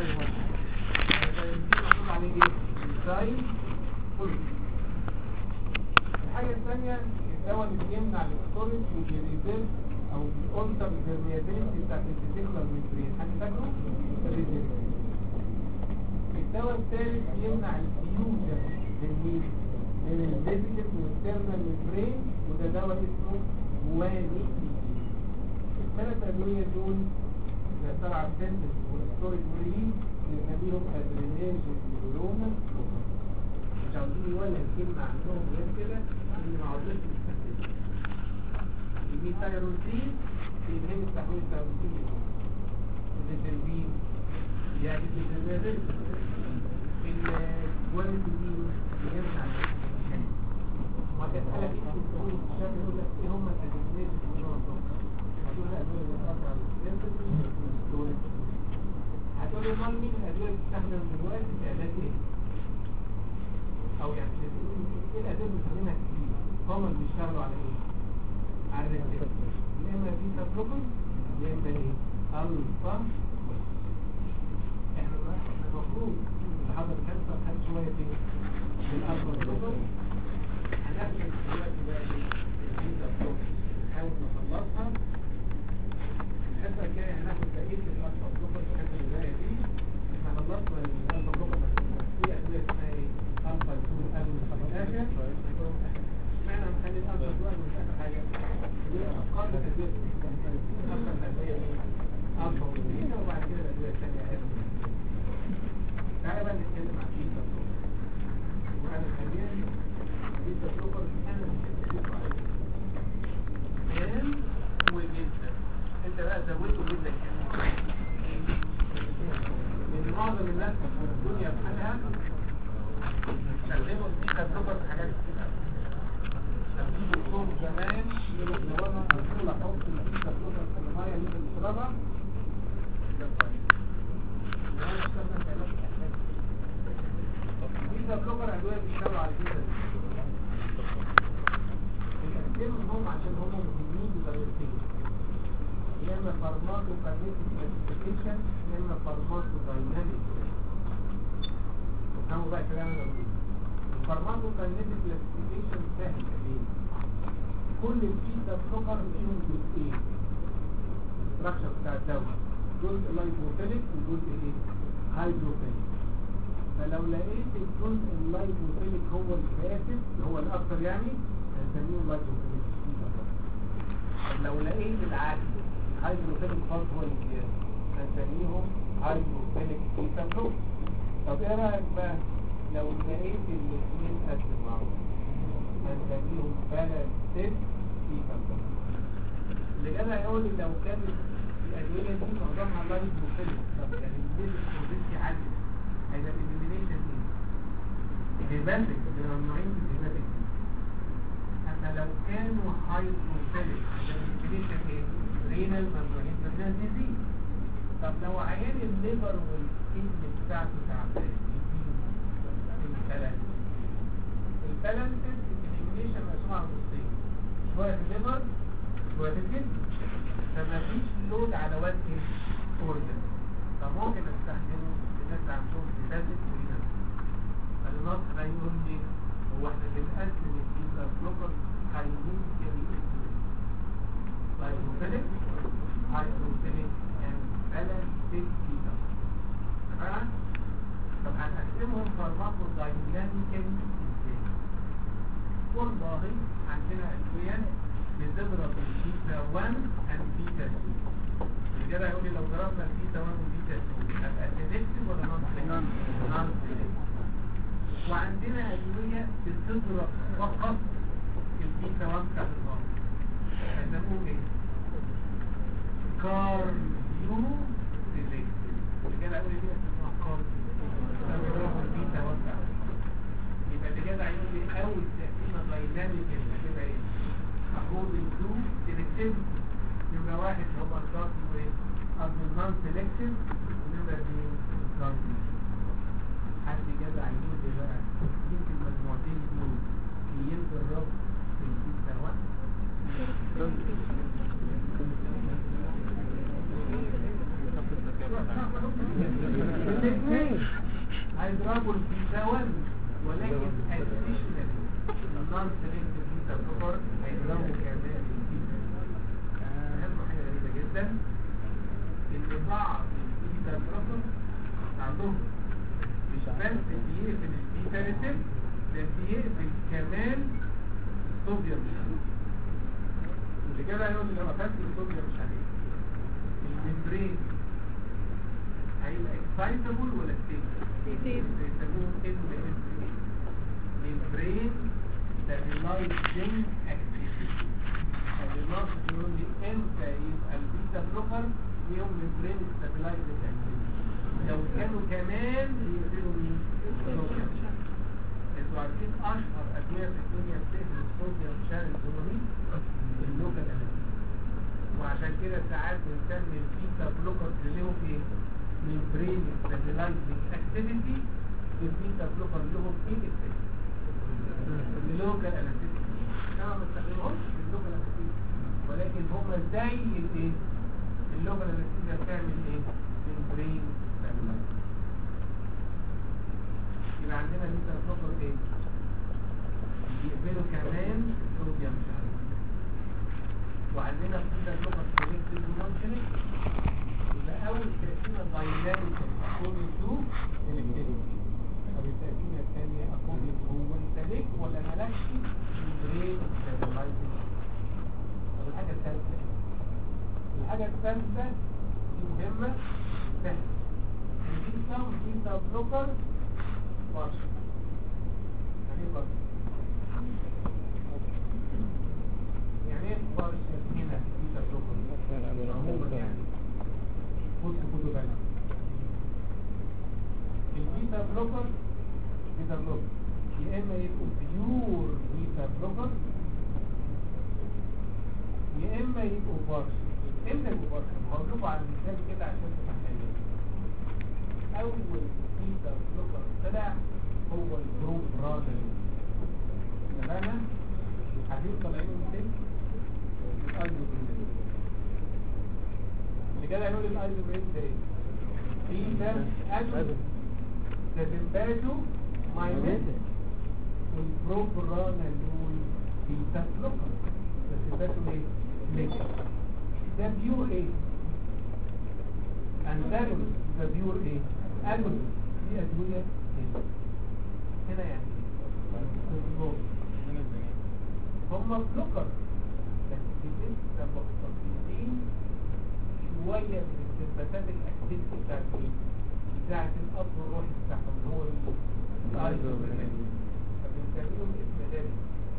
ايوه مكتوب عليه ايه ساين فول الحاجه الثانيه الدواء اللي بيمنع الاستورج والريزيرف او الالتر البرميابيلتي بتاعت الريتيكولار ميمبرين حد فاكره الريزيرف الدواء الثالث يمنع الفيوجن بالمين من الفيزيكال والترنال ميمبرين وده دواء اسمه مواني الثلاث ادويه دول اللي طلع سنتس والستورج وريليز بنسميهم ادرينيج نيورونا مش عاوزين يولد كلمه عندهم غير كده ان ما عاوزينش نستخدمها يجي تايروسين بينهم تحويل تايروسين الدلبين يعني الدلبين الجوانتين بيمنع ما تسألك انت تقول الشاب يقول لك ايه هم الادرينيج نيورونا هتقول لا دول اللي بتأثر على السيرفس هتقول لي امال مين الادويه اللي بتستخدم دلوقتي في علاج ايه؟ او يعني ايه الادويه اللي بنستخدمها كتير؟ هم اللي بيشتغلوا على ايه؟ على الريسبتور يا اما بيتا بلوكر يا اما ايه؟ الفا احنا احنا المفروض اللي حضر كانسر خد شويه ايه؟ بالالفا بلوكر هناخد دلوقتي بقى ايه؟ البيتا بلوكر نحاول نخلصها الحصه الجايه هناخد بقيه الالفا بلوكر في الحصه اللي جايه دي احنا خلصنا الالفا بلوكر بس في ادويه اسمها ايه؟ الفا 2 قبل في الاخر اشمعنى هنخلي الالفا 2 مش اخر حاجه؟ دي اقل ادويه اكثر الادويه ايه؟ الفا وبيتا وبعد كده الادويه الثانيه اقل تعالى بقى نتكلم عن بيتا بلوكر وانا حاليا بيتا بلوكر انا مش هتكلم عليه كان وجدا انت بقى زودته جدا كمان لان معظم الناس في الدنيا بحالها استخدموا البيتا بلوكر في حاجات كتير قوي كان في دكتور زمان يقول لك لو انا اقول احط البيتا بلوكر في الميه اللي بنشربها ده كويس لو انا استخدم في علاج الأحساس. البيتا بلوكر ادويه بيشتغلوا على البيتا بنقسمهم هم عشان هم مهمين بطريقتين يا اما فارماكو كارنيتيك كلاسيفيكيشن يا اما فارماكو دايناميك تفهموا بقى الكلام اللي بقوله الفارماكو كارنيتيك كلاسيفيكيشن سهل ليه؟ كل البيتا بلوكر فيهم جزئين الاستراكشر بتاع الدواء جزء لايبوفيليك وجزء ايه؟ هايدروفيليك فلو لقيت الجزء اللايبوفيليك هو الكاسب هو الاكثر يعني هنسميه لايبوفيليك لو لقيت العكس هايدروفيليك برضه هو الامتياز هنسميهم هايدروفيليك بيتا بلوك طب ايه رايك بقى لو لقيت الاثنين قد بعض هنسميهم بالانسد بيتا بلوك اللي جاي هيقول لي لو كانت الادويه دي معظمها لايبوفيليك طب يعني الجزء البوزيتي عالي هيبقى الاليمينيشن ايه؟ الهيباتيك اللي ممنوعين في الهيباتيك اما لو كانوا هايدروفيليك الاليمينيشن ايه؟ رينال ممنوعين في الناس ديزيز طب لو عيان الليفر والكدني بتاعته تعبان البالانس البالانس الاليمينيشن مقسوم على نصين شويه في الليفر شويه في الكدني فما فيش لود على وجه الاورجن فممكن استخدمه الناس اللي عندهم هيباتيك ورينال فالنص ده يقول لي هو احنا بنقسم البيتا بلوكر هايدروفيليك هايدروفيليك هايدروفيليك and balanced beta تمام طب هنقسمهم فارماكو دايناميكال ازاي والله عندنا ادويه بتضرب البيتا 1 and بيتا 2 الإجابة هيقول لي لو ضربنا البيتا 1 وبيتا 2 هبقى سيلكتيف ولا نون سيلكتيف؟ نون سيلكتيف وعندنا أدوية بتضرب فقط البيتا 1 بتاعت الغرب هيسموه ايه؟ كارديو سيلكتيف الإجابة هيقول لي دي اسمها كارديو بيضربوا البيتا 1 بتاعت يبقى الإجابة هيقول لي أول تقسيمة دايناميك هتبقى ايه؟ according to selectivity يبقى واحد هو الكارديو ايه؟ قصدي النون سيلكتيف ونبقى اثنين الكارديو حد جدع يقول لي بقى يمكن المجموعتين دول ينزل الرب في البيتا 1 هيضربوا البيتا 1 ولكن additional non selective beta blocker هيضربوا كمان البيتا اهم حاجه غريبه جدا ان بعض البيتا بلوكر عندهم مش بس بيقفل البيتا ريسبت ده بيقفل كمان الصوديوم شانل اللي كده هيقول لي لو قفلت الصوديوم شانل الممبرين هيبقى اكسايتابل ولا ستيبل؟ بيسموه ام membrane stabilizing activity النقص يقول لي امتى يبقى البيتا بلوكر ليهم membrane stabilizing activity لو كانوا كمان يقفلوا مين؟ الصوديوم انتوا عارفين اشهر ادويه في الدنيا بتقفل الصوديوم شانل هرموني اللوكال انستيزيا وعشان كده ساعات بنسمي البيتا بلوكر اللي لهم ايه؟ membrane stabilizing activity البيتا بلوكر لهم ايه افكت اللوكال انستيزيا انا ما بستخدمهمش في اللوكال انستيزيا ولكن هم زي الايه اللوكال انستيزيا بتعمل ايه membrane stabilizing يبقى عندنا بيتا بلوكر ايه بيقبلوا كمان صوديوم شانل وعندنا بيتا بلوكر سيلكتيف ونون سيلكتيف يبقى اول تقسيمه دايناميك اكوردنج تو سيلكتيفيتي طب التقسيمه الثانيه اكوردنج هو سيلكت ولا مالكش برين ستابلايزنج طب الحاجه الثالثه الحاجه الثالثه دي مهمه سهله في سم بيتا بلوكر بارشل يعني ايه بارشل يعني ايه بارشل هنا بيتا بلوكر عموما يعني بص خدوا بالك البيتا بلوكر بيتا بلوكر يا اما يبقوا بيور بيتا بلوكر يا اما يبقوا بارشل امتى يبقوا بارشل هقول لكم على مثال كده عشان تفهموا اول بيتا بلوكر طلع هو البروب رادل تمام عارفين طالعين من فين الايزوبرين اللي كده هيقول الايزوبرين ده ايه بيتا اجل تتبادوا ماينيتك والبروب رادل بيتا بلوكر تتبادوا ايه ليك ده بيور ايه انتاجونست ده بيور ايه اجونست دي ادويه ايه هنا يعني بالظبط هم بلوكر بس لسه مختصين شويه من السمباتات الاكتيفيتي بتاعت ايه بتاعت الاب الروحي بتاعهم اللي هو الايزوبرين فبنسميهم اسم ذلك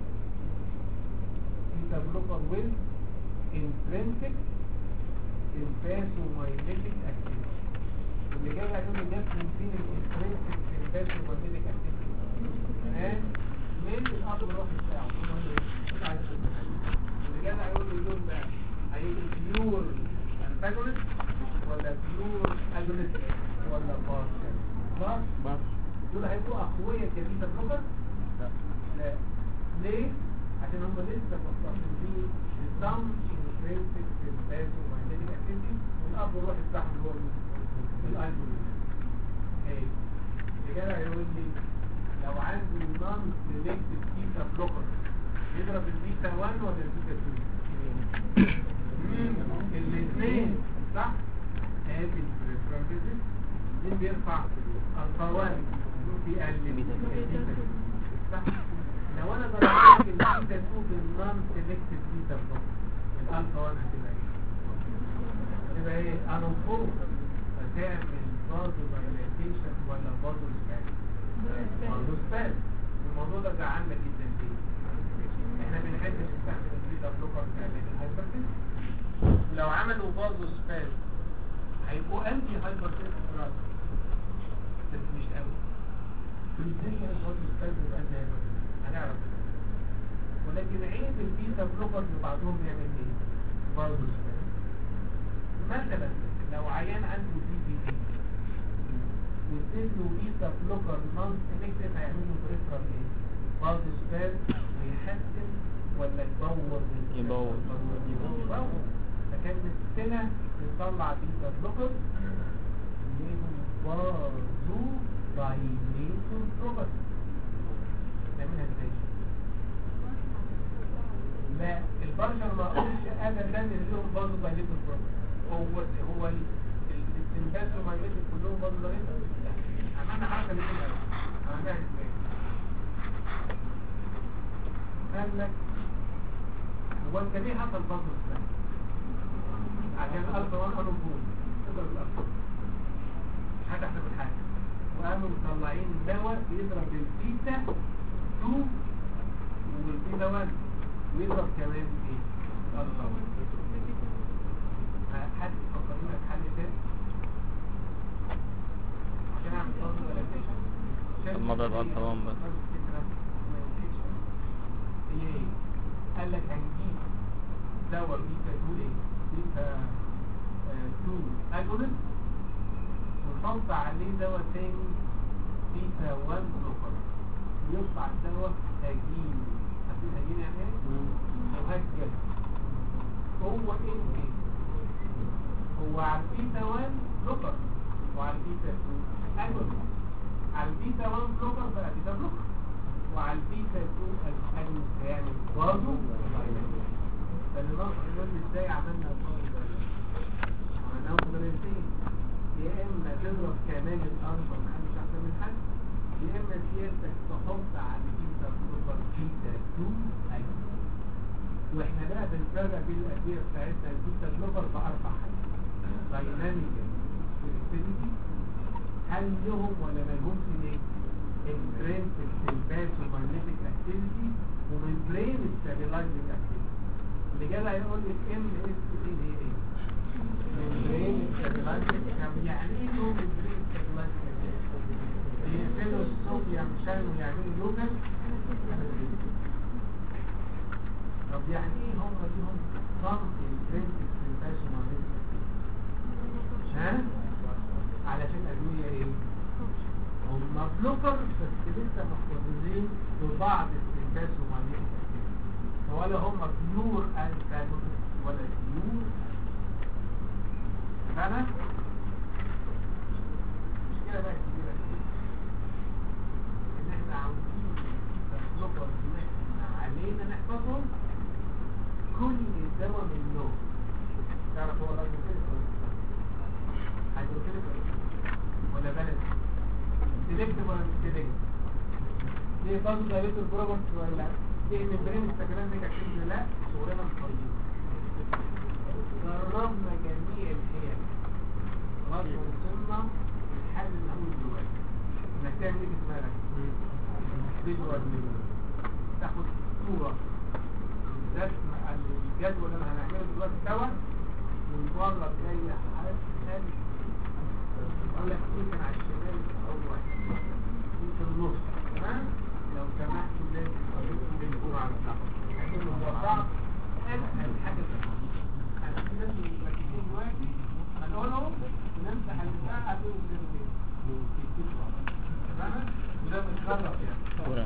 بيتا بلوكر ويز intrinsic sympathomagnetic activity واللي جاي هيقول لي ده بنزين الانترنسك sympathomagnetic activity تمام من الاب الروحي بتاعه هو ايه اللي جاي هيقول لي دول بقى هيبقوا بيور antagonist ولا بيور agonist ولا بارشل بارشل دول هيبقوا اقوياء كبيتا بلوكر لا ليه عشان هم لسه مختصين بالضم intrinsic sympathomagnetic activity والاب الروحي بتاعهم اللي هو الايزولين ايه الرجاله هيقول لي لو عندي نون سيلكتيف بيتا بلوكر يضرب البيتا 1 ولا البيتا 2 الاثنين صح ادي البريفرنسز مين بيرفع الفا 1 بيقلل البيتا صح لو انا ضربت البيتا 2 بالنون سيلكتيف بيتا بلوكر الالفا 1 هتبقى ايه هتبقى ايه انوفور فتعمل برضه دايلاتيشن ولا برضه سباز برضه سباز الموضوع ده زعلنا جدا ليه احنا بنحب نستخدم البيتا بلوكر في علاج الهايبرتنشن لو عملوا برضه سباز هيبقوا انتي هايبرتنشن دراج بس مش قوي ازاي كانت برضه سباز يبقى انتي هايبرتنشن هنعرف ولكن عيب البيتا بلوكر بعضهم بيعمل ايه برضه سباز مثلا لو عيان عنده دي بي دي واديت له بيتا بلوكر نون سيلكتيف هيعمل له بريفرال ايه برضه سباز ويحسن ولا يبوظ يبوظ. يبوظ فكان نفسنا نطلع بيتا بلوكر ليهم برضه dilator property تعملها ازاي لا البشر ما قلش ابدا ان لهم برضه dilator property هو هو ال- ال- الاستنباط والمايليتد كلهم برضه dilator لا عملنا حركه اللي كده عملناها ازاي قال لك هو انت ليه حصل برضه الثاني عشان الالفا 1 قالوا فوق تضرب الالفا مش حاجه احنا من حاجه وقاموا مطلعين دواء يضرب البيتا 2 والبيتا 1 ويضرب كمان ايه الالفا 1 حد فكر لنا في حل تاني عشان اعمل برضه ريلاكسيشن طب ما اضرب ألفا 1 بس. هي ايه قال لك هنجيب دواء بيتا 2 ايه بيتا 2 اجونست ونحط عليه دواء تاني بيتا 1 بلوكر يطلع الدواء هجين عارفين هجين يعني ايه؟ مهجن هو ايه ايه؟ هو على البيتا 1 بلوكر وعلى البيتا 2 اجونست على البيتا 1 بلوكر بقى بيتا بلوكر وعلى البيتا 2 الاجونست هيعمل برضه فاللي ناقص يقول لي ازاي عملنا الفرق ده عملناه بطريقتين يا اما تضرب كمان الاربع محدش احسن من حد يا اما سيادتك تحط على البيتا بلوكر بيتا 2 اجونست واحنا بقى بنفرق بين الادويه بتاعتنا البيتا بلوكر باربع حاجات دايناميك سيريتي هل لهم ولا ما لهمش ليه؟ انترنسك سيمباث ومagnetic اكتيفيتي وممبرين ستابيلايزنج اكتيفيتي اللي جاي هيقول لك ام اس اي دي ايه؟ ممبرين ستابيلايزنج يعني ايه هو ممبرين ستابيلايزنج اكتيفيتي؟ بيقفلوا الصوديوم عشان يعملوا لوكال طب يعني ايه هم ليهم صمت انترنسك سيمباث ومagnetic اكتيفيتي؟ ها؟ علشان ادويه ايه؟ هم بلوكر بس لسه محتفظين ببعض السنتات ومالين ولا هم بيور انتاجونست ولا بيور فانا مشكلة بقى كبيرة كتير ان احنا عاوزين البلوكر اللي احنا علينا نحفظهم كل دواء منهم تعرف هو راجل كده هيدروكيليك ولا بلد سيلكتيف ولا مش سيلكتيف ليه برضه دايركت البروبرت ولا لا ليه ممبرين استجرام دي اكتيفيتي لا شغلنا مش طيبين جربنا جميع الحيل لغايه ما وصلنا للحل اللي هنقول دلوقتي انك تعمل ايه اسمها لك فيجوال تاخد صوره رسم الجدول اللي هنعمله دلوقتي سوا ونورط زي حالات ثانيه اقول لك ايه كان على الشمال اول في في النص تمام لو سمحتوا لازم تقولوا بالجوع على الصح لكن هو صعب اسهل حاجه في الحديث انا في ناس مركزين دلوقتي هنقولهم ونمسح البتاع هتقول تمام وده متكرر يعني كورة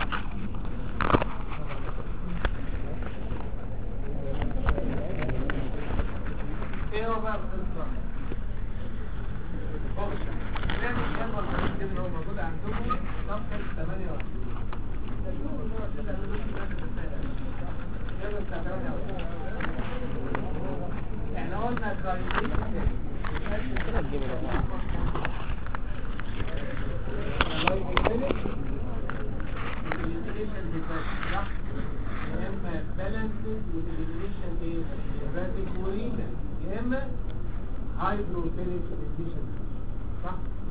ايه هو بقى القصه بص نعمل جدول الحديث اللي هو موجود عندكم صفحه 28 جدول بتاع 28 احنا قلنا الكاينيتيك كده تجيبه ده يا اما بالانسد والإليمينيشن ايه راديك ورينا يا اما هايدروفيليك إليمينيشن صح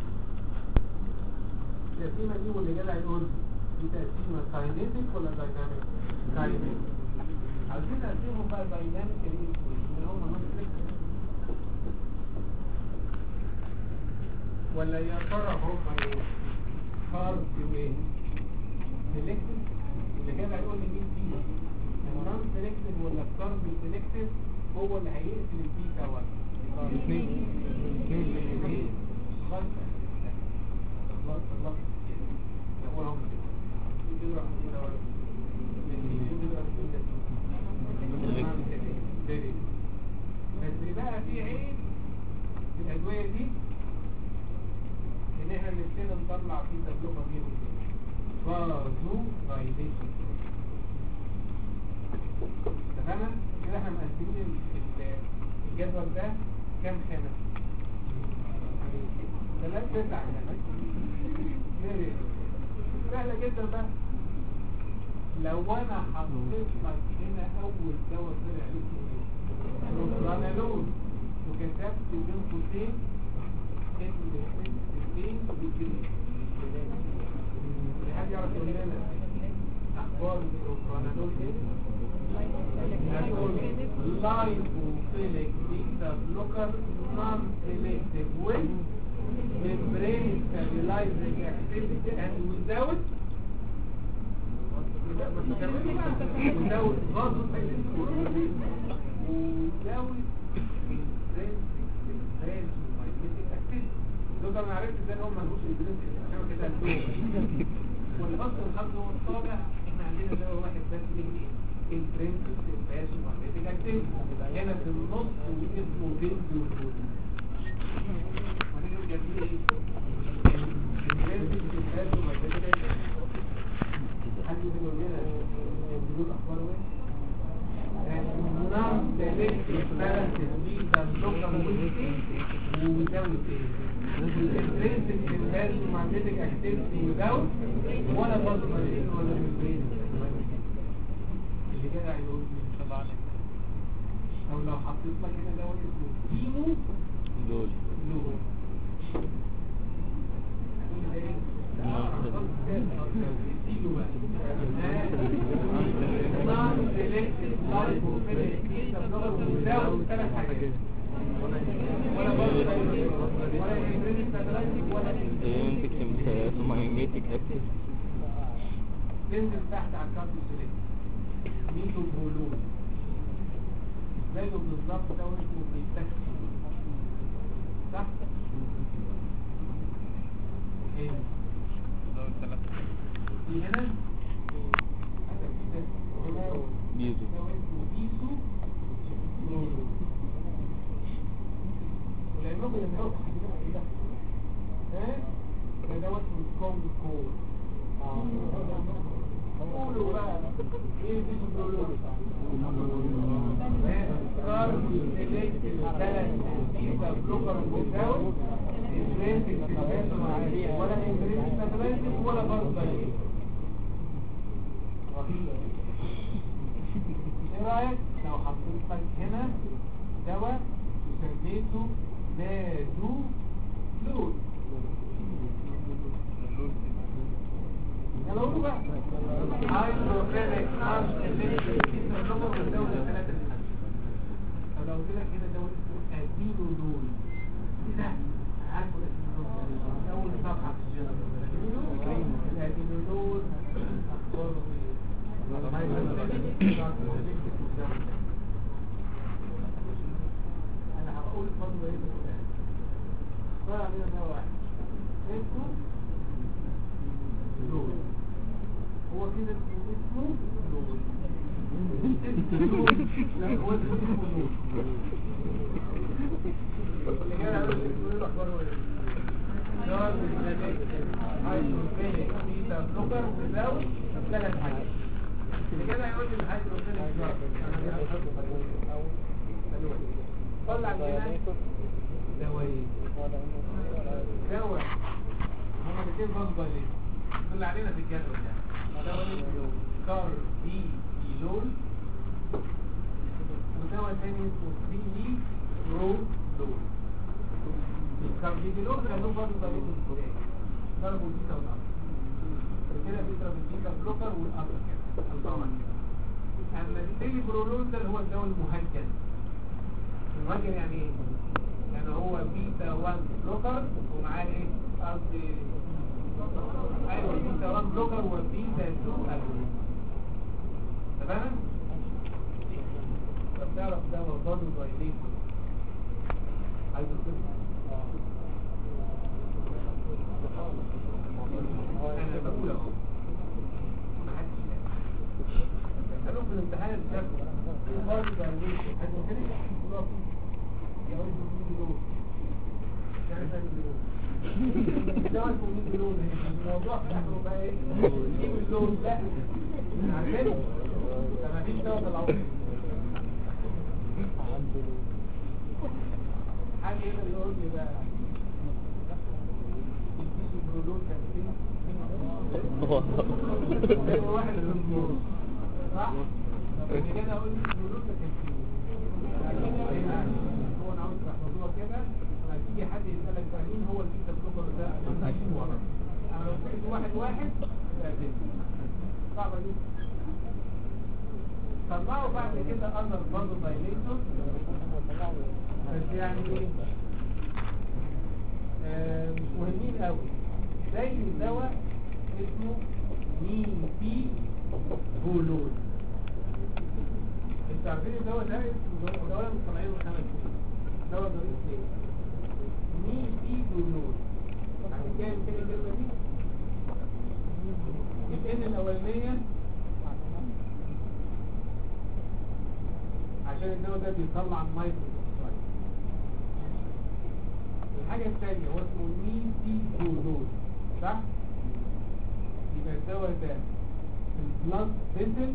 التقسيمه دي واللي جاي هيقول دي تقسيمه كاينيتيك ولا دايناميك كاينيتيك عايزين نقسمهم بقى دايناميك اللي هم نون ولا يا ترى هم ايه كارب وايه سيلكتيف اللي كده هيقول لي مين فيهم النون سيلكتيف ولا الكارب سيلكتيف هو اللي هيقتل البيتا 1 الاثنين الاثنين غلط غلط غلط هو هم كده بس بقى في عيب في الادويه دي ان احنا نبتدي نطلع فيه تجربه غير فازو دايليشن تمام كده احنا مقسمين ال- ال- الجدول ده كام خانه ثلاث تسع خانات Very good. سهله جدا بقى لو انا حطيت لك هنا اول دواء طلع اسمه ايه روبرانالول وكتبت بين قوسين اسم الاثنين بالجنيه حد يعرف يقول لنا اخبار الروبرانالول ايه هنقول لايبوفيليك بيتا بلوكر نون سيلكتيف ويز membrane stabilizing activity and without without vasodilatation without intrinsic vasomimetic activity دول انا عرفت ازاي هم ملهوش intrinsic عشان كده قلتهم والفصل الخامس هو الطابع احنا عندنا دواء واحد بس ليه intrinsic vasomimetic activity هنا في النص واسمه فيزيو ونيجي جنبيه ايه؟ intrinsic vasomimetic activity حد يقول لنا بيقول اخباره ايه؟ نعم selective balances beta blocker without intrinsic vasomimetic activity without ولا vasodilatation ولا membrane اللي كده هيقول لي ان شاء الله عليك او لو حطيت لك هنا دواء اسمه كيمو دول لون هتقول لي ده ايه؟ ده أعرف خالص كده. طب اديله بقى. ها؟ Non-selective lipophilic beta blocker without ثلاث حاجات. ولا vasodilatation ولا membrane stabilizing ولا يمسك سمايميتك اكتف تنزل تحت على الكارت سيلكت ميتو برولون زيه بالظبط ده اسمه بيتاكسي صح؟ ايه في هنا حاجة جديدة. هنا بيزو ده اسمه بيسو برولون والعلماء بيعملوا حاجات كده ها؟ ده ده اسمه كونج كور قولوا بقى ايه بيسو برولون ولا برضه ايه رايك لو حطيت لك هنا دواء وسميته نازو لود يلا قولوا بقى هايدروفيليك ناش الليكتريك الرقم والدولة ثلاثة الحج طب لو قلت لك كده دولة اسمه ادينو دول ايه ده؟ عارفه الادينو اول صفحة في الجنرال الادينو دول اخباره ايه؟ هايدروفيليك ناش الليكتريك الدولة انا هقول برضه ايه بس اختار علينا ده واحد اسمه دول هو كده اسمه اسمه دول اسمه دول لا هو اسمه دول اللي جاي على اسمه دول اخباره ايه؟ دار هيدروفيليك بيتا بلوكر وزاوي ثلاث حاجات اللي كده هيقول لي الهيدروفيليك دراج انا كده هحطه في الاول ثاني طلع من هنا دوايين دواء هما الاثنين بصبة ليه دول علينا في الجدول ده دواء اسمه كار بي ايلول ودواء تاني اسمه سي اي برو لول الكار بي ايلول كانوا برضه ضربوا الكورية ضربوا البيتا والأرض كده بيضرب البيتا بلوكر والأرض كده الضوء كده اما السيلي برولول ده اللي هو الدواء المهجن المهجن يعني ايه؟ يعني هو بيتا 1 بلوكر ومعاه ايه؟ قصدي ايوه بيتا 1 بلوكر وبيتا 2 اجونست تمام؟ طب تعرف ده برضه دايليتور عايز انا بقول اهو ما حدش قالوا في الامتحان اللي فات برضه دايليتور حد كده يقول يا رب يجي دول يعني ثاني دول ده دواء اسمه مين بلون الموضوع بتاعته بقى ايه مين اللون لا احنا عارفين ده مفيش دواء طلعوه حد يقدر يقول لي بقى الفيش البرولون كان فين؟ هو واحد من البرولون صح؟ طب اللي كده اقول لي البرولون ده كان فين؟ هو انا عاوز تحفظوها كده لما تيجي حد يسالك بقى مين هو البيتا بلوكر ده عشان ورا انا لو سالت واحد واحد تقدم صعبه دي طلعوا بعد كده اندر برضه دايليتور بس يعني ايه آه، مش مهمين قوي زي دواء اسمه ميبي بولول انتوا عارفين الدواء ده اسمه دواء مصنعينه خمس سنين دواء ضريب ليه ميبي بولول يعني كام كده الكلمه دي الان الاولانيه عشان الدواء ده بيطلع مايكرو اوكسايد الحاجة الثانية هو اسمه ميتي جلوز صح؟ يبقى الدواء ده البلاد فيزل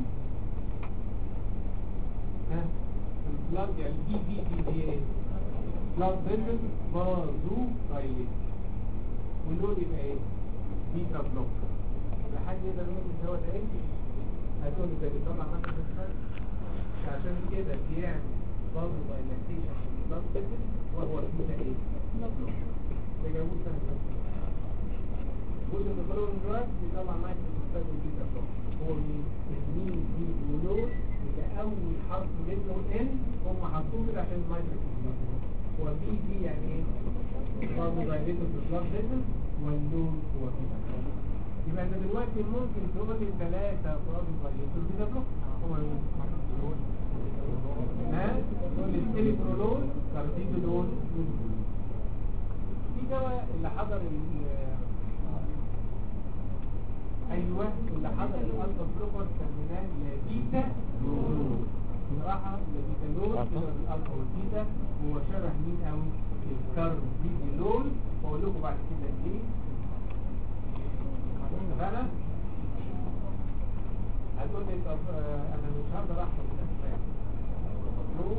ها البلاد يعني بي بي بي دي ايه بلاد فيزل بازو دايليت واللون يبقى ايه؟ بيتا بلوك يبقى حد يقدر يقول الدواء ده ايه؟ هتقول لي ده بيطلع مايكرو اوكسايد عشان كده بيعمل برضه دايلاتيشن في البلاد فيزل وهو البيتا ايه؟ ده جابوه سنة جزء من الكلور دراج بيطلع معاك الاستاذ البيتا بلوك هو مين؟ مين دي ولون يبقى أول حرف منه ان هم حطوه كده عشان المايكرو هو بي دي يعني ايه؟ برضه دايليتور في البلاد فيزل واللون هو بيتا بلوك يبقى انت دلوقتي ممكن تقول لي ثلاثة برضه دايليتور بيتا بلوك هو ها؟ تقول لي ستيليبرولول كارتيزولول في دواء اللي حضر ال ايوه اللي حضر الالفا بلوكر سميناه لابيتا صراحه لابيتا لول الالفا والبيتا هو شبه مين قوي الكاربيديلول واقول لكم بعد كده ليه اتفقنا هتقول لي طب آه، انا مش هقدر احفظ الاسماء لو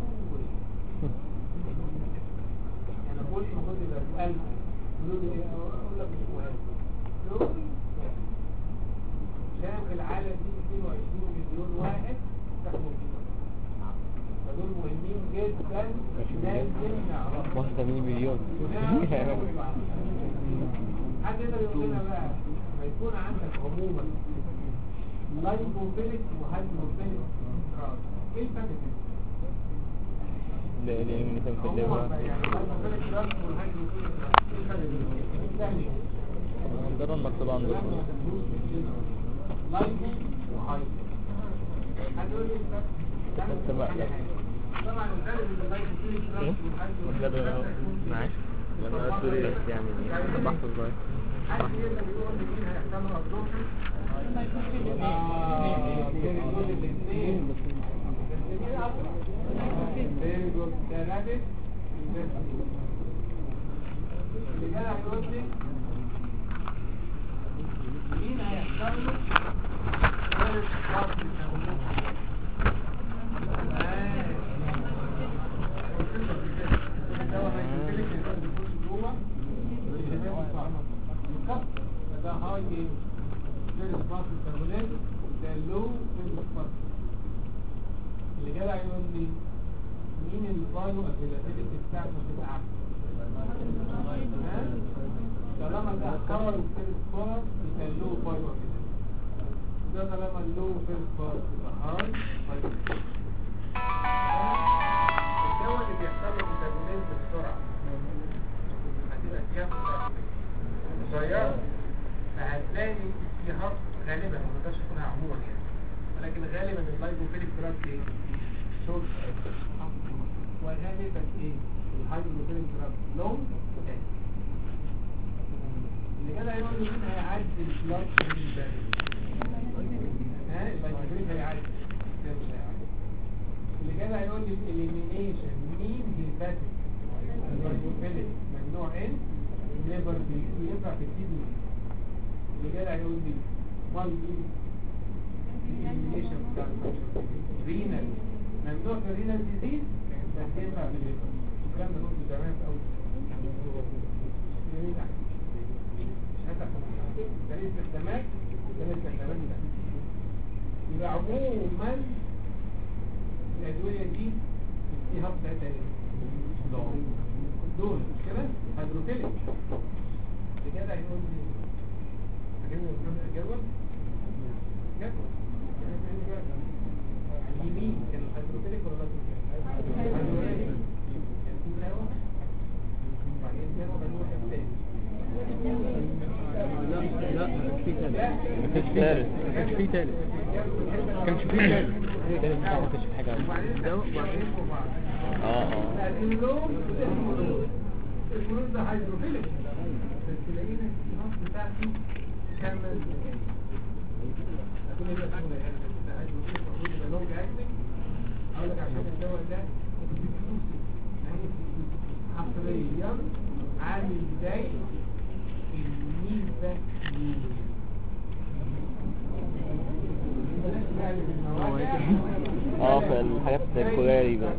انا قلت المفروض يبقى القلب يقولوا لي ايه اقول لك مش مهم دول عشان في العالم دي 22 مليون واحد يستخدموا فيهم فدول مهمين جدا لازم نعرفهم 81 مليون حد يقدر يقول لنا بقى ما يكون عندك عموما لايبوفيليك وهايدروفيليك ايه الفرق بينهم؟ لا لا من كم عموما كلمة بقى يعني اللايبوفيليك دراج والهايدروفيليك دراج ايه الفرق بينهم؟ ثاني عندنا المكتوب عندكم لايبو وهايدرو هتقول لي الفرق؟ تمام. طبعا الفرق بين اللايبوفيليك دراج والهايدروفيليك معاش لما قلت لي يعني بحث صغير حد يقدر يقول لي مين هيحصل له ابزوربشن؟ آه، بيقول الاثنين بس مين اسرع؟ Very good. ده rabbit وده snake. اللي جاي هيقول لي مين هيحصل له first part ده هاي ايه؟ فيرست باس الكربونات ده لو فيرست باس اللي جدع يقول لي مين الفايو افيلابيلتي بتاعته تبقى احسن ها؟ طالما ده هاي فيرست باس يبقى لو فايو افيلابيلتي ده طالما لو فيرست باس يبقى هاي فايو الدواء اللي بيحصل له ميتابوليزم بسرعه هتبقى فيها صغيره فهتلاقي فيها غالبا ما نقدرش نقولها عموما يعني ولكن غالبا اللايبوفيليك دراج ايه؟ شورت وغالبا ايه؟ الهايدروفيليك دراج لونج اللي كده هيقول لي مين هيعدي البلاد برين بارير ها اللايبوفيليك هيعدي ده مش هيعدي اللي كده هيقول لي الاليمينيشن مين هيباتيك اللايبوفيليك ممنوع ان ليفر بينفع في الكيدني اللي جاي هيقول لي مال ايه بتاع رينال ممنوع في الرينال ديزيز بس ينفع في الليفر الكلام ده كله زمان في اول يمين تحت مش هتحت ده ليه استخدامات ده ليه استخدامات تحت يبقى عموما الأدوية دي فيها بتاعتها ايه؟ دول مش كده؟ هيدروفيليك بكده هيقول لي هجيبه جدول؟ جدول اليمين كان الهيدروفيليك ولا لا هيدروفيليك يكون الهواء وبعدين كانوا بنوع الثاني لا لا في تالت مفيش تالت مفيش في تالت كانش في تالت تالت بتاع ما كانش في حاجة وبعدين ده وبعدين وبعدين اه اه النوم اسمه نوم الفلوس ده هيدروفيلك بس تلاقينا النص بتاعتي كمل هتقول لي بس هو يعني بس ده هيدروفيلك المفروض يبقى لونج اكتنج اقول لك عشان الدواء ده حصريا عامل زي الميزة اه في الحاجات الكورية بقى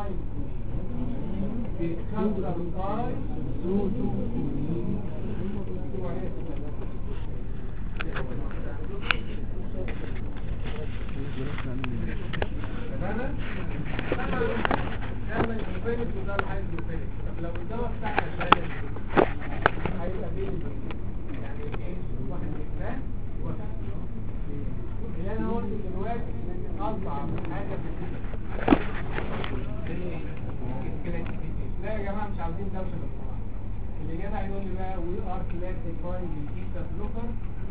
لو الدواء بتاعنا شغال هيبقى بين يعني ايه واحد اثنان واحد اللي انا قلت دلوقتي اصعب حاجه في الكلاسيفيكيشن لا يا جماعه مش عاوزين دوشه للصراحه اللي جدع يقول لي بقى وي ار كلاسيفايد بالبيتا بلوكر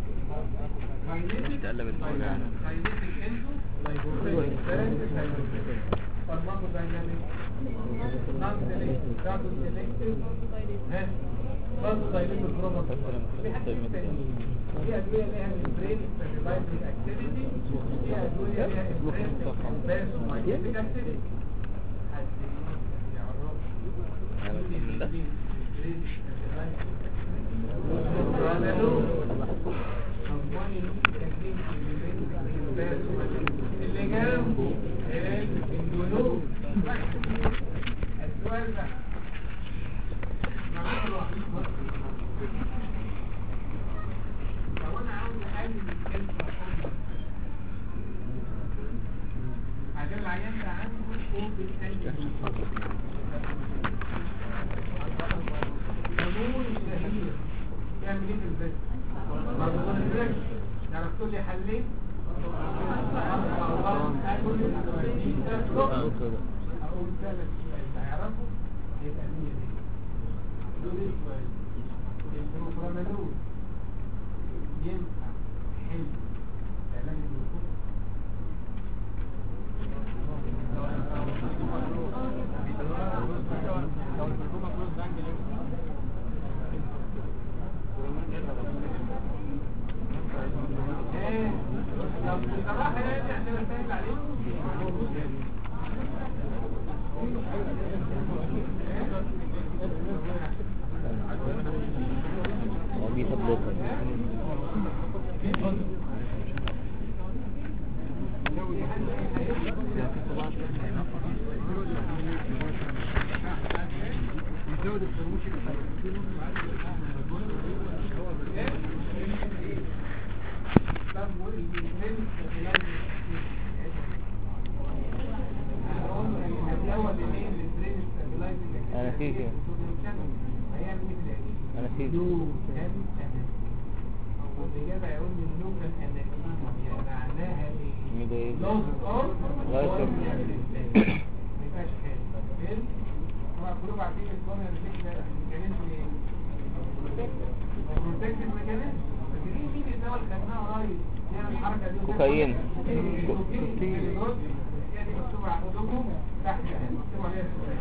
بيتقلب الموضوع. كاينيتيك انتو لايبوفيليك فارماكو دايناميك نون سيلكتيف كاربون سيلكتيف ها برضه دايناميك بروموت في حاجه تانية في ادويه ليها البرين ستابلايزنج اكتيفيتي في ادويه ليها البرين كومباسو مايجنتيك اكتيفيتي حد يعرف يعني من ده اللي جنبه الجنوب السؤال ده لو انا عاوز اقلل الكلمه عشان العيان ده عنده اوبن انجل نمون الشهير يعمل ايه في البيت؟ ما بيقولش تعرف تقول لي حلين؟ اقول ثلاث سؤال هيعرفوا يبقى مين دول السؤال البروبرامالول ينفع حلو علاج النفوس ايه طب بصراحة يعني عشان اسهل عليكم هو بيتا بلوكر طب والإنسان استغلال الأول منين البرين استابلايزنج أنا في كده. هيعمل ايه في العين؟ أنا في كان والإجابة يقول لي اللوكال أناكيميا معناها إيه؟ ميدايل لوز أوف لايسر. ما يبقاش حلو فين؟ طبعا كلكم عارفين الكون ده ميكانيزم إيه؟ بروتكتيف ميكانيزم فاكرين مين الدواء اللي خدناه قريب؟ يعمل الحركة دي كوكايين. كوكايين يعني مكتوب عندكم تحت مكتوب عليها السؤال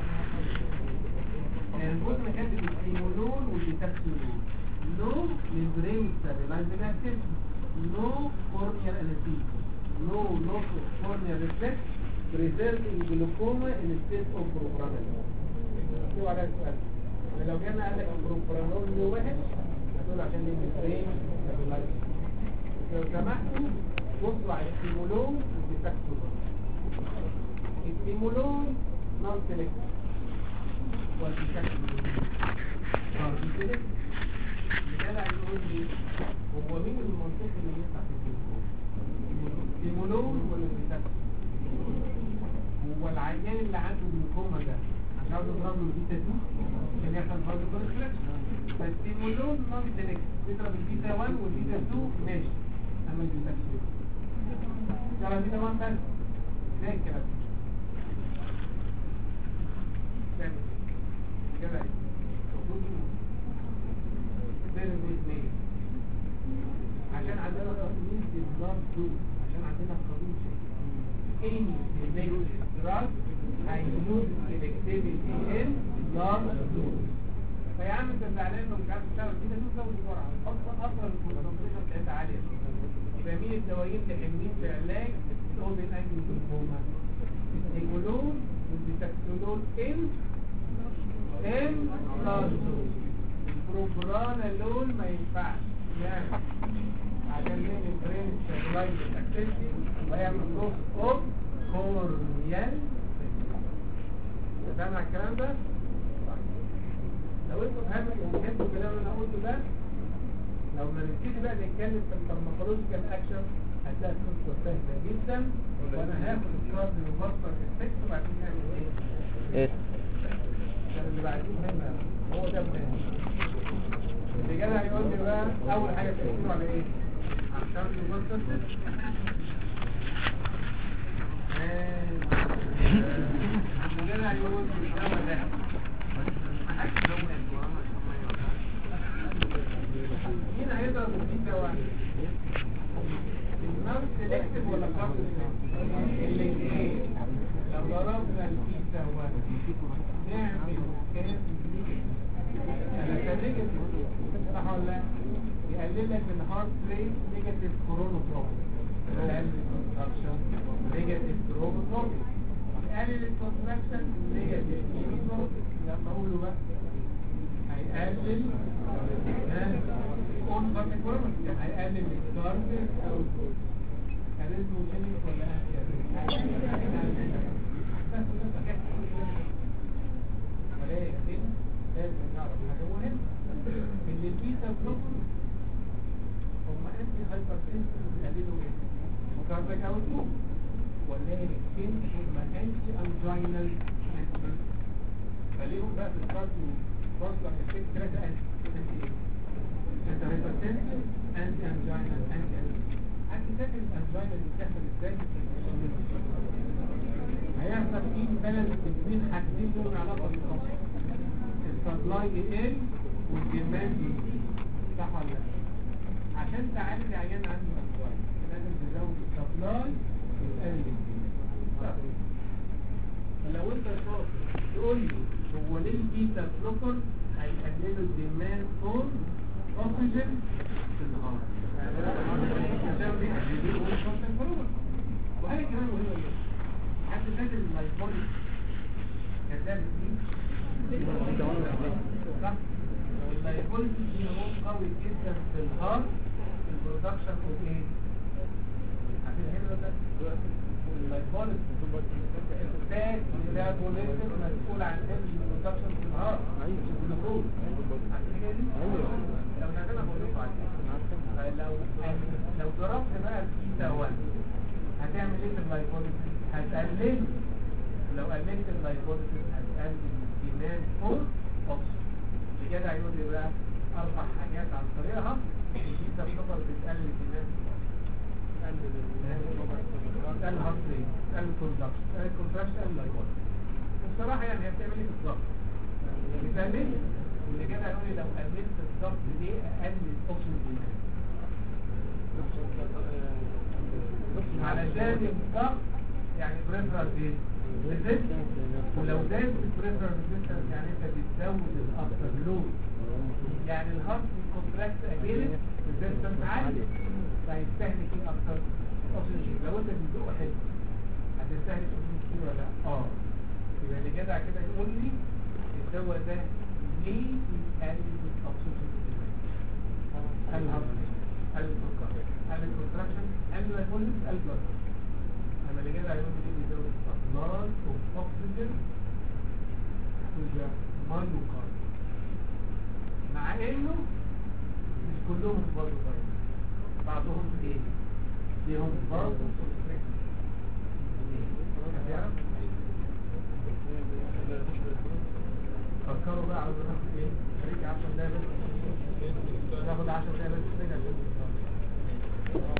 الجزء كاتب السيمولون والديتاكسولون نو للبرين ستابلايزنج اكتيفيتي نو كورنيال انستيزيا نو لوس اوف كورنيال ريفلكس preserving glaucoma in state of progranulin مكتوب عليها السؤال لو جينا قال لك البروبرانول وحش هتقول عشان دي ميثرين لو سمحتوا بصوا على الستيمولون والديتاكتولون الستيمولون نون سيلكتيف والديتاكتولون نون سيلكتيف الجدع يقول لي هو مين المنطقي اللي ينفع في التليفون الستيمولون ولا الديتاكتولون هو العيان اللي عنده جلوكوما ده عشان عاوز يضرب له البيتا 2 عشان يحصل برضه كونفليكشن فالستيمولون نون سيلكتيف تضرب البيتا 1 والبيتا 2 ماشي اما البيتا 2 ترى البيتا 1 بس ازاي الكلام ده؟ تعمل ايه؟ كده ايه؟ المفروض تعمل ايه؟ عشان عندنا قانون البلاد دول عشان عندنا قانون شيء any related drug هيموت selectivity in blood dose فيا عم انت زعلان لو مش عارف تشتغل كده شوف لو بسرعه اصلا اصلا الكونسنتريشن بتاعتها عاليه يبقى مين الدوايين اللي حلوين في علاج الاوبن انجل جلوكوما الستيمولون والديتاكسولون ان ان بلاد دوز البروبرانالول ما ينفعش يعني عشان نعمل برين ستابلايز الاكتيفيتي ويعمل لوس اوف كورنيال سامع الكلام ده؟ لو انتوا فهمتوا وفهمتوا الكلام اللي انا قلته ده لو ما نبتدي بقى نتكلم في الفارماكولوجيكال اكشن هتلاقي القصه سهله جدا وانا هاخد الكارد المفصل افكت وبعدين نعمل ايه؟ ايه عشان اللي بعدين مهم أوي. هو ده مهم اللي جدع يقول لي بقى اول حاجه تركزوا على ايه؟ على الكارد المفصل اللي جدع يقول لي الدواء ده مين هيضرب البيتا واحد؟ النون سيلكتيف ولا كارد الاثنين لو ضربنا البيتا واحد نعمل كام ثلاثة نيجاتيف صح ولا لا؟ يقلل لك الهارت ريت نيجاتيف كورونوتروبي يقلل الكونتراكشن نيجاتيف كورونوتروبي يقلل الكونتراكشن نيجاتيف كورونوتروبي لما اقوله بقى هيقلل اون بارت كورونوتروبي يعني هيقلل الكارديك اوتبوت هل اسمه جينيك ولا ولكن لازم نعرف حاجة مهمة ان البيتا بلوكر هم انتي هايبرتنسن بيقللوا ايه؟ مكاربك او الدوم ولكن هم انتي انجينال فليهم بقى في الكارديو بوصلة افكت ثلاثة انتي انتي ايه؟ انتي هايبرتنسن انتي انجينال انتي انتي حتى فاكر الانجينال اللي بتحصل ازاي؟ هيحصل فيه بالانس بين حاجتين لهم علاقة بالخصم السبلاي يقل والديماند يزيد صح ولا لا؟ عشان تعالج عيان عنده سبلاي لازم تزود السبلاي وتقلل الديماند فلو انت شاطر تقول لي هو ليه البيتا بلوكر هيقللوا الديماند فور اوكسجين في النهار عشان بيقللوا الكونسنترول وهي كمان مهمه جدا حد فاكر اللايفوليك كذاب فيه صح واللايفوليك دي هرمون قوي جدا في الهارت في البرودكشن اوف ايه عارفين الحلو ده اللايفوليك الفات ميتابوليزم مسؤول عن البرودكشن في الهارت الجلوكوز عارفين الحكايه دي لو نعملها بقول لكم عليها فلو لو ضربت بقى البيتا 1 هتعمل ايه في اللايفوليك هتقلل لو قللت اللايفوليك هتقلل الديماند فور اوكسجين الجدع يقول لي بقى اربع حاجات عن طريقها البيتا بلوكر بتقلل الديماند تقلل تقلل الهارت ريت تقلل الكونتراكشن تقلل الكونتراكشن تقلل اللايفوليك بصراحه يعني هي بتعمل ايه بالظبط؟ بتقلل واللي جدع يقول لي لو قللت الضغط ليه اقلل الاكسجين ديماند علشان الضغط يعني بريفرال ايه ريزيستنس ولو زاد البريفرال ريزيستنس يعني انت بتزود الافتر لود يعني الهارت كونتراكت اجينست ريزيستنس عالي فهيستهلك ايه اكتر اكسجين لو انت بتدوق حلو هتستهلك اكسجين كتير ولا لا اه يبقى اللي جدع كده يقول لي الدواء ده ايه يتقلل بالتوصيل الهضم السكر الكونتراكشن الجلايكوليس البلاد اما اللي كده هيقول لي بيزود سبلاي اوف اوكسجين تو ذا مايوكارد مع انه مش كلهم برضه طيب بعضهم ايه ليهم برضه فكروا بقى على ناخد ايه خليك 10 دقايق بس ناخد 10 دقايق بس نرجع